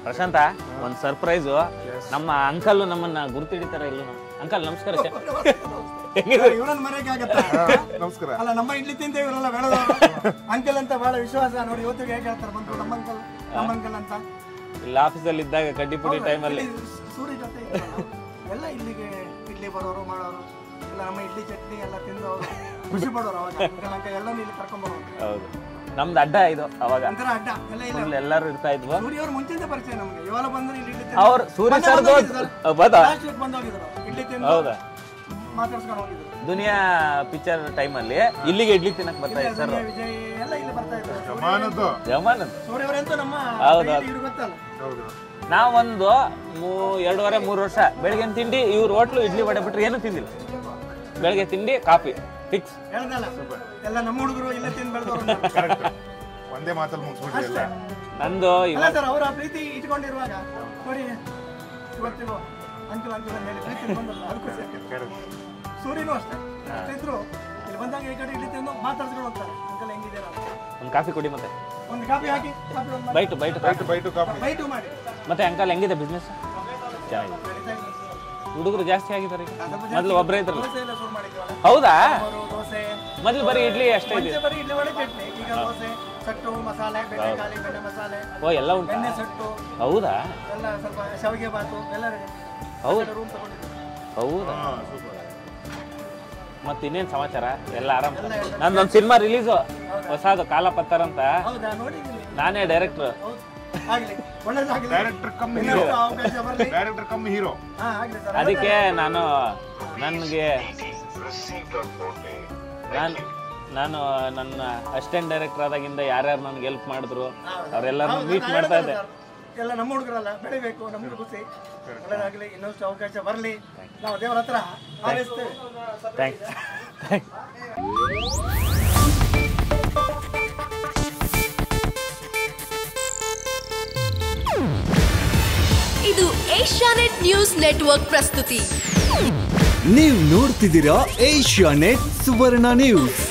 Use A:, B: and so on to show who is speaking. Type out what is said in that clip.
A: ಪ್ರಶಾಂತ ಒಂದ್ ಸರ್ಪ್ರೈಸು ನಮ್ಮ ಅಂಕಲ್ ನಮ್ಮನ್ನ ಗುರುತಿಡಿತಾರ ಇಲ್ಲ ಅಂಕಲ್ ನಮಸ್ಕಾರ ಸರ್ ಹೆಂಗಿದ್ದೀರಿ?
B: ಇವರನ್ನ ಮರೆಯಕ್ಕೆ ಆಗತ್ತಾ
C: ನಮಸ್ಕಾರ
B: ಅಲ್ಲ ನಮ್ಮ ಇಡ್ಲಿ ತಿಂತ ಇವರೆಲ್ಲ ಬೆಳೆದವರು ಅಂಕಲ್ ಅಂತ ಬಹಳ ವಿಶ್ವಾಸ ನೋಡಿ ಇವತ್ತಿಗೆ ಹೇಗೆ ಹೇಳ್ತಾರೆ ಬಂದು ನಮ್ಮ ಅಂಕಲ್ ನಮ್ಮ ಅಂಕಲ್ ಅಂತ
A: ಇಲ್ಲಿ ಆಫೀಸಲ್ಲಿ ಇದ್ದಾಗ ಕಡ್ಡಿ ಪುಡಿ ಟೈಮಲ್ಲಿ
B: ಇಲ್ಲಿ ಸೂರ್ಯ ಜೊತೆ ಇದ್ರಲ್ಲ, ಎಲ್ಲ ಇಲ್ಲಿಗೆ ಇಡ್ಲಿ ಬರೋರು ಮಾಡೋರು ಎಲ್ಲ ನಮ್ಮ ಇಡ್ಲಿ ಚಟ್ನಿ ಎಲ್ಲ ತಿಂದವರು ಖುಷಿ ಪಡೋರು ಅವಾಗ ಅಂಕಲ್ ಅಂಕಲ್ ಎಲ್ಲನೂ ಇಲ್ಲಿ ಕರ್ಕೊಂಡ್ ಬರೋರು
A: ಹೌದು ನಮ್ದು ಅಡ್ಡ ಇದು ಅವಾಗ
B: ಒಂಥರ ಅಡ್ಡ ಎಲ್ಲ ಇಲ್ಲ
A: ಫುಲ್ ಎಲ್ಲರೂ ಇರ್ತಾ ಇದ್ವು
B: ಸೂರ್ಯ ಅವ್ರು ಮುಂಚೆಯಿಂದ ಪರಿಚಯ ನಮ್ಗೆ ಇವಾಗ ಬಂದ್ರೆ ಇಲ್ಲಿ ಇಡ್ಲಿ
A: ಅವ್ರು ಸೂರ್ಯ
B: ಮೊನ್ನೆ
A: ಸರ್ದು
B: ಬಂದೋಗಿದ್ರು ಸರ್.
A: ಬದಾ
B: Last week ಬಂದೋಗಿದ್ರು ಇಡ್ಲಿ ತಿಂದು
A: ಹೌದಾ
B: ಮಾತಾಡ್ಸ್ಕೊಂಡು ಹೋಗಿದ್ರು
A: ದುನಿಯಾ ಪಿಕ್ಚರ್ ಟೈಮಲ್ಲಿ ಇಲ್ಲಿಗೆ ಇಡ್ಲಿ ತಿನ್ನಕ್ ಬರ್ತಾ ಇದ್ದಾರೆ ಸರ್
B: ಸಂಜಯ್ ವಿಜಯ್ ಎಲ್ಲ ಇಲ್ಲಿ ಬರ್ತಾ ಇದ್ರು
C: ಜಮಾನದ್ದು
A: ಜಮಾನಂದ್
B: ಸೂರ್ಯ ಅವರಂತೂ ನಮ್ಮ
A: ಹೌದು,
B: daily ಇವ್ರು ಗೊತ್ತಲ್ಲ
C: ಹೌದು
A: ನಾವೊಂದು ಮೂ ಎರಡೂವರೆ ಮೂರು ವರ್ಷ ಬೆಳಗಿನ ತಿಂಡಿ ಇವ್ರ ಹೋಟ್ಲು ಇಡ್ಲಿ ವಡೆ ಬಿಟ್ರೆ ಏನೂ ತಿಂದಿಲ್ಲ ಬೆಳಗ್ಗೆ ತಿಂಡಿ ಕಾಫಿ ಫಿಕ್ಸ್
B: ಹೇಳ್ದಲ್ಲ ಎಲ್ಲ ನಮ್ಮ ಹುಡುಗರು ಇಲ್ಲೇ ತಿಂದು ಬೆಳೆದವರು
C: ಕರೆಕ್ಟ್ ಒಂದೇ ಮಾತಲ್ಲಿ ಮುಗಿಸ್ಬಿಟ್ರಿ ಎಲ್ಲ
A: ನಂದು
B: ಅಲ್ಲ
A: ಇವಾಗ
B: ಸರ್ ಅವರ ಪ್ರೀತಿ ಇಟ್ಕೊಂಡಿರುವಾಗ ನೋಡಿ ಇವತ್ತಿಗೂ ಅಂಕಲ್ ಅಂಕಲ್ ಅಂತ ಹೇಳಿ ಪ್ರೀತಿ ಬಂದಲ್ಲ ಅದಕ್ಕೂ ಸರಿ.
C: ಕರೆಕ್ಟ್
B: ಸೂರ್ಯನೂ ಅಷ್ಟೇ ಅಷ್ಟೇ ಇದ್ರು ಇಲ್ಲಿ ಬಂದಾಗ ಈ ಕಡೆ ಇಡ್ಲಿ ತಿಂದು ಮಾತಾಡ್ಸ್ಕೊಂಡು ಹೋಗ್ತಾರೆ ಅಂಕಲ್ ಹೆಂಗಿದ್ದೀರಾ ಅಂತ.
A: ಒಂದು ಕಾಫಿ ಕುಡಿ ಮತ್ತೆ
B: ಒಂದು ಕಾಫಿ ಹಾಕಿ ಕಾಫಿ ಒಂದು ಮಾಡಿ
A: by two by two
C: by two by two coffee
B: by two ಮಾಡಿ
A: ಮತ್ತೆ ಅಂಕಲ್ ಹೆಂಗಿದೆ ಬಿಸ್ನೆಸ್ ಚೆನ್ನಾಗಿದೆ
B: ಬೆಳೀತಾ ಇದೆ.
A: ಹುಡುಗರು ಜಾಸ್ತಿ ಆಗಿದ್ದಾರೆ ಈಗ ಮೊದಲು ಒಬ್ಬರೇ ಇದ್ರಲ್ಲ
B: ದೋಸೆ ಎಲ್ಲ ಶುರು ಮಾಡಿದ್ವಲ್ಲ
A: ಹೌದಾ
B: ಅವರು ದೋಸೆ
A: ಮೊದಲು ಬರೀ ಇಡ್ಲಿ ಅಷ್ಟೇ ಇದೆ
B: ಮುಂಚೆ ಬರೀ ಇಡ್ಲಿ ಒಳ್ಳೆ ಚಟ್ನಿ ಈಗ ದೋಸೆ ಸಟ್ಟು ಮಸಾಲೆ ಬೆಂಡೆಕಾಯಿ ಬೆಣ್ಣೆ ಮಸಾಲೆ
A: ಓ ಎಲ್ಲ ಉಂಟಾ
B: ಬೆಣ್ಣೆ ಸಟ್ಟು
A: ಹೌದಾ
B: ಎಲ್ಲ ಸ್ವಲ್ಪ ಶಾವಿಗೆ ಬಾತು ಎಲ್ಲ
A: ಹೌದು
B: ರೂಮ್ ತಗೊಂಡಿದ್ದೀವಿ
A: ಹೌದಾ
C: ಹಾ ಸೂಪರ್
A: ಮತ್ತೆ ಇನ್ನೇನ್ ಸಮಾಚಾರ ಎಲ್ಲ ಆರಾಮ್
B: ಎಲ್ಲ ಹೇಳ್ಬೇಕು.
A: ನಂದೊಂದು ಸಿನಿಮಾ ರಿಲೀಸು ಹೊಸದು ಕಾಲ ಪತ್ತರ ಅಂತ
B: ಹೌದಾ ನೋಡಿದ್ದೀನಿ
A: ನಾನೇ ಡೈರೆಕ್ಟರ್
B: ಹೌದು ಆಗ್ಲಿ ಒಳ್ಳೇದಾಗ್ಲಿ
C: ಡೈರೆಕ್ಟರ್ ಕಮ್ ಹೀರೋ
B: ಇನ್ನಷ್ಟು ಅವಕಾಶ ಬರ್ಲಿ
C: ಡೈರೆಕ್ಟರ್ ಕಮ್ ಹೀರೋ
B: ಹಾ ಆಗ್ಲಿ ಸರ್
A: ಅದಕ್ಕೆ ನಾನು ನನಗೆ ನಾನು ನಾನು ನನ್ನ ಅಸಿಸ್ಟೆಂಟ್ ಡೈರೆಕ್ಟರ್ ಆದಾಗಿಂದ ಯಾರ್ಯಾರು ನನಗೆ ಹೆಲ್ಪ್ ಮಾಡಿದ್ರು ಅವರೆಲ್ಲರೂ ಮೀಟ್ ಮಾಡ್ತಾ ಇದ್ದೆ
B: ಎಲ್ಲ ನಮ್ಮ ಹುಡುಗರಲ್ಲ ಬೆಳಿಬೇಕು ನಮ್ಗೆ ಖುಷಿ ಒಳ್ಳೇದಾಗ್ಲಿ ಇನ್ನಷ್ಟು ಅವಕಾಶ ಬರ್ಲಿ ನಾವು ದೇವರ ಹತ್ರ ಹಾರೈಸ್ತೇವೆ
A: ಥ್ಯಾಂಕ್ಸ್
D: ಇದು ಏಷ್ಯಾನೆಟ್ ನ್ಯೂಸ್ ನೆಟ್ವರ್ಕ್ ಪ್ರಸ್ತುತಿ
E: ನೀವು ನೋಡ್ತಿದ್ದೀರಾ ಏಷ್ಯಾ ನೆಟ್ ಸುವರ್ಣ ನ್ಯೂಸ್